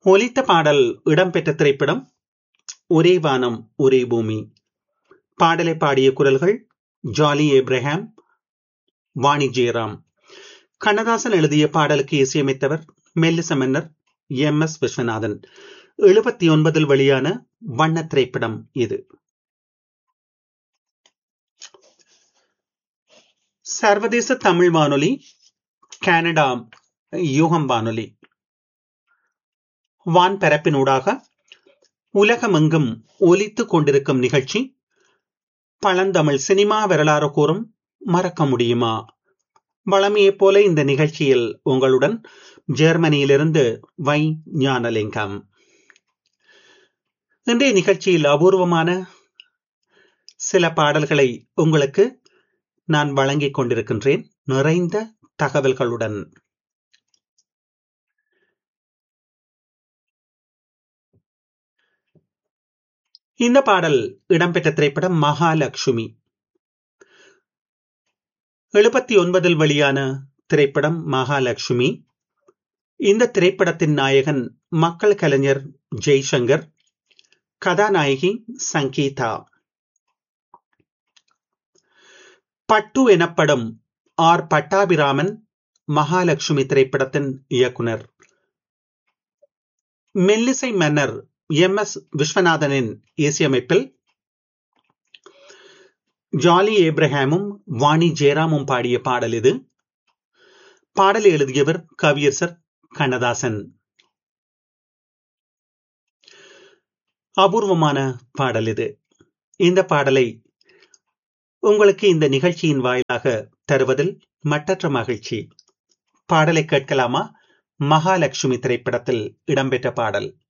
ஒலித்த பாடல் இடம்பெற்ற திரைப்படம் ஒரே வானம் ஒரே பூமி பாடலை பாடிய குரல்கள் ஜாலி ஏப்ரஹாம் வாணி ஜெயராம் கண்ணதாசன் எழுதிய பாடலுக்கு இசையமைத்தவர் மெல்லிச மன்னர் எம் எஸ் விஸ்வநாதன் எழுபத்தி ஒன்பதில் வெளியான வண்ண திரைப்படம் இது சர்வதேச தமிழ் வானொலி கனடா யூகம் வானொலி வான்பரப்பினூடாக உலகமெங்கும் ஒலித்துக் கொண்டிருக்கும் நிகழ்ச்சி பழந்தமிழ் சினிமா வரலாறு கூறும் மறக்க முடியுமா வளமையைப் போல இந்த நிகழ்ச்சியில் உங்களுடன் ஜெர்மனியிலிருந்து வை ஞானலிங்கம் இன்றைய நிகழ்ச்சியில் அபூர்வமான சில பாடல்களை உங்களுக்கு நான் வழங்கிக் கொண்டிருக்கின்றேன் நிறைந்த தகவல்களுடன் இந்த பாடல் இடம்பெற்ற திரைப்படம் மகாலட்சுமி எழுபத்தி ஒன்பதில் வெளியான திரைப்படம் மகாலட்சுமி இந்த திரைப்படத்தின் நாயகன் மக்கள் கலைஞர் ஜெய்சங்கர் கதாநாயகி சங்கீதா பட்டு எனப்படும் ஆர் பட்டாபிராமன் மகாலட்சுமி திரைப்படத்தின் இயக்குனர் மெல்லிசை மன்னர் எம் எஸ் விஸ்வநாதனின் இசையமைப்பில் ஜாலி ஏப்ரஹாமும் வாணி ஜெயராமும் பாடிய பாடல் இது பாடலை எழுதியவர் கவியரசர் கண்ணதாசன் அபூர்வமான பாடல் இது இந்த பாடலை உங்களுக்கு இந்த நிகழ்ச்சியின் வாயிலாக தருவதில் மட்டற்ற மகிழ்ச்சி பாடலை கேட்கலாமா மகாலட்சுமி திரைப்படத்தில் இடம்பெற்ற பாடல்